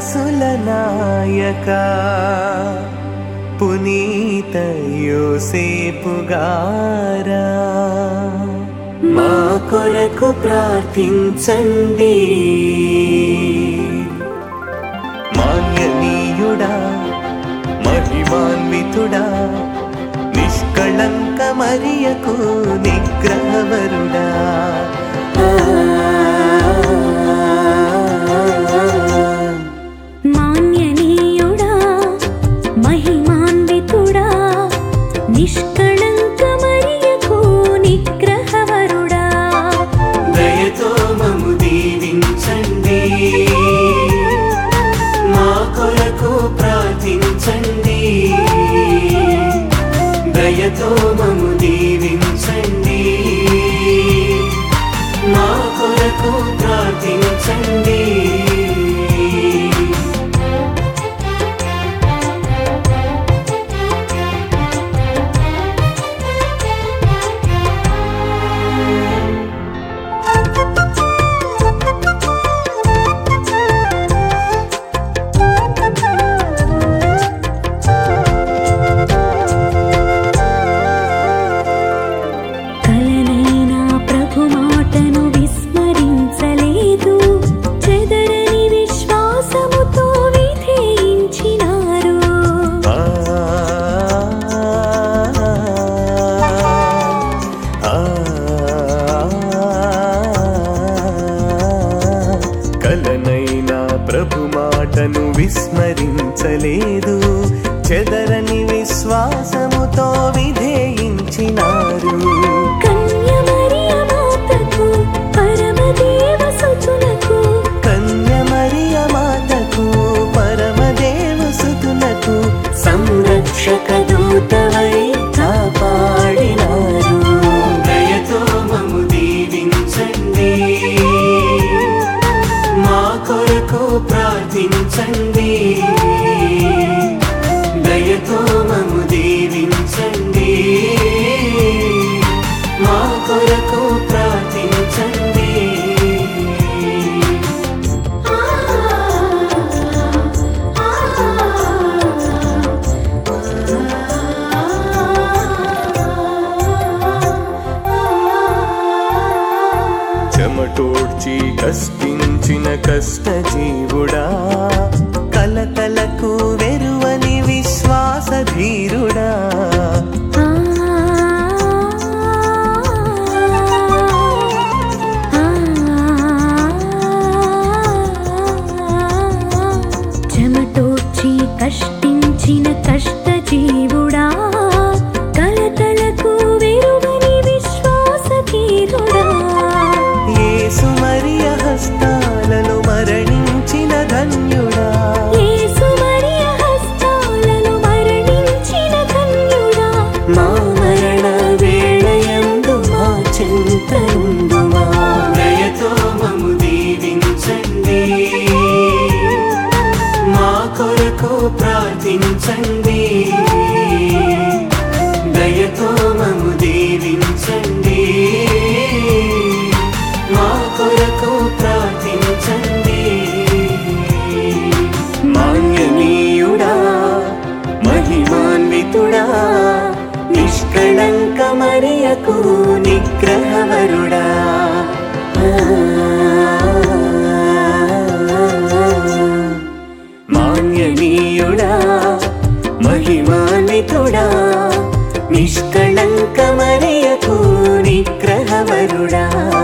మనసుల నాయక పునీత యోసేపుగారా మా కొరకు ప్రార్థించండి మాన్యనీయుడా మహిమాన్వితుడా నిష్కళంక మరియకు నిగ్రహవరుడా మాన్యనీయుడా మహిమాన్వితుడా నిష్కళంక మరియకు నిగ్రహవరుడా దయతో మము దీవించండి మా కొరకు ప్రార్థించండి దయతో మము దీవించండి మా కొరకు ప్రార్థించండి కలనైనా ప్రభు మాటను విస్మరించలేదు చెదరని విశ్వాసముతో విధేయించినారు ఆ ఆ కలనైనా ప్రభు మాటను విస్మరించలేదు చెదరని విశ్వాసముతో విధేయించినారు కన్య మరియ మాతకు పరమదేవ సుతులకు కన్య మరియ మాతకు పరమదేవ సుతులకు సంరక్షక దూతవై కాపాడినారు దయతో మము దీవించండి మా కొరకు ప్రార్థించండి దయతో మము దీవించండి మా కొరకు ప్రార్థించండి చెమటోడ్చి కష్టించిన కష్టజీవుడా కలతలకు వెరువని విశ్వాస ధీరుడా ఆ చెమటోర్చి కష్టించిన కష్టజీవుడా కలతలకు వెరువని విశ్వాస తీరుడా యేసు మరియ హస్తాలలో మరణించిన ధన్యుడా యేసు మరియ హస్తాలలో మరణించిన ధన్యుడా మా మరణ వేళయందు మా చింతనుందుమా దయతో మము దీవించండి మా కొరకు ప్రార్థించండి దయతో మము దీవించండి మా కొరకు ప్రార్థించండి మాన్యనీయుడా మహిమాన్వితుడా నిష్కళంక మరియకు నిగ్రహవరుడా మాన్యనీయుడా మహిమాన్వితుడా నిష్కళంక మరియకు నిగ్రహవరుడా